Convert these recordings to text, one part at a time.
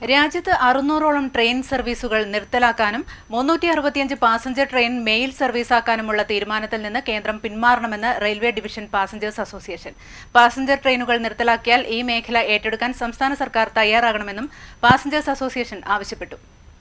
രാജ്യത്ത് അറുന്നൂറോളം ട്രെയിൻ സർവീസുകൾ നിർത്തലാക്കാനും മുന്നൂറ്റി അറുപത്തിയഞ്ച് പാസഞ്ചർ ട്രെയിൻ മെയിൽ സർവീസാക്കാനുമുള്ള തീരുമാനത്തിൽ നിന്ന് കേന്ദ്രം പിന്മാറണമെന്ന് railway division passengers association passenger ട്രെയിനുകൾ നിർത്തലാക്കിയാൽ ഈ മേഖല ഏറ്റെടുക്കാൻ സംസ്ഥാന സർക്കാർ തയ്യാറാകണമെന്നും പാസഞ്ചേഴ്സ് അസോസിയേഷൻ ആവശ്യപ്പെട്ടു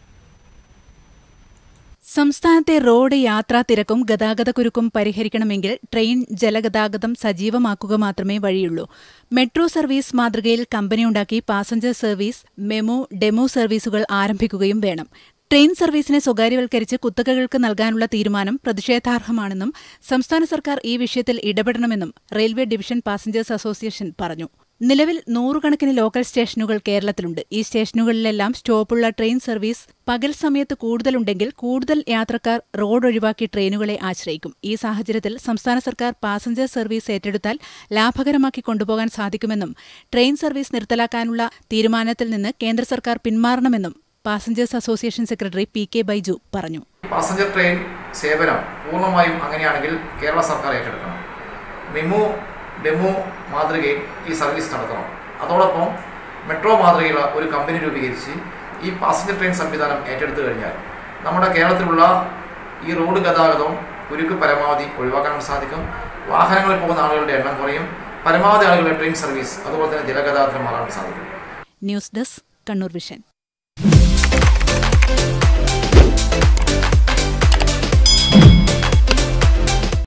സംസ്ഥാനത്തെ റോഡ് യാത്രാ തിരക്കും ഗതാഗതക്കുരുക്കും പരിഹരിക്കണമെങ്കിൽ ട്രെയിൻ ജലഗതാഗതം സജീവമാക്കുക മാത്രമേ വഴിയുള്ളൂ മെട്രോ സർവീസ് മാതൃകയിൽ കമ്പനിയുണ്ടാക്കി പാസഞ്ചർ സർവീസ് മെമു ഡെമോ സർവീസുകൾ ആരംഭിക്കുകയും വേണം ട്രെയിൻ സർവീസിനെ സ്വകാര്യവൽക്കരിച്ച് കുത്തകകൾക്ക് നൽകാനുള്ള തീരുമാനം പ്രതിഷേധാർഹമാണെന്നും സംസ്ഥാന സർക്കാർ ഈ വിഷയത്തിൽ ഇടപെടണമെന്നും റെയിൽവേ ഡിവിഷൻ പാസഞ്ചേഴ്സ് അസോസിയേഷൻ പറഞ്ഞു നിലവിൽ നൂറുകണക്കിന് ലോക്കൽ സ്റ്റേഷനുകൾ കേരളത്തിലുണ്ട് ഈ സ്റ്റേഷനുകളിലെല്ലാം സ്റ്റോപ്പുള്ള ട്രെയിൻ സർവീസ് പകൽ സമയത്ത് കൂടുതലുണ്ടെങ്കിൽ കൂടുതൽ യാത്രക്കാർ റോഡ് ഒഴിവാക്കി ട്രെയിനുകളെ ആശ്രയിക്കും ഈ സാഹചര്യത്തിൽ സംസ്ഥാന സർക്കാർ പാസഞ്ചർ സർവീസ് ഏറ്റെടുത്താൽ ലാഭകരമാക്കി കൊണ്ടുപോകാൻ സാധിക്കുമെന്നും ട്രെയിൻ സർവീസ് നിർത്തലാക്കാനുള്ള തീരുമാനത്തിൽ നിന്ന് കേന്ദ്ര സർക്കാർ പിന്മാറണമെന്നും passengers association secretary P K Baiju പറഞ്ഞു പാസഞ്ചർ ട്രെയിൻ സേവനം പൂർണ്ണമായും അങ്ങനെയാണെങ്കിൽ കേരള സർക്കാർ ഏറ്റെടുക്കണം മെമു ഡെമോ മാതൃകയിൽ ഈ സർവീസ് നടത്തണം അതോടൊപ്പം മെട്രോ മാതൃകയുള്ള ഒരു കമ്പനി രൂപീകരിച്ച് ഈ പാസഞ്ചർ ട്രെയിൻ സംവിധാനം ഏറ്റെടുത്തു കഴിഞ്ഞാൽ നമ്മുടെ കേരളത്തിലുള്ള ഈ റോഡ് ഗതാഗതവും കുരുക്ക് പരമാവധി ഒഴിവാക്കാൻ സാധിക്കും വാഹനങ്ങളിൽ പോകുന്ന ആളുകളുടെ എണ്ണം കുറയും പരമാവധി ആളുകളുടെ ട്രെയിൻ സർവീസ് അതുപോലെ തന്നെ ജലഗതാഗതം മാറാൻ സാധിക്കും ന്യൂസ് ഡെസ്ക് കണ്ണൂർ വിഷൻ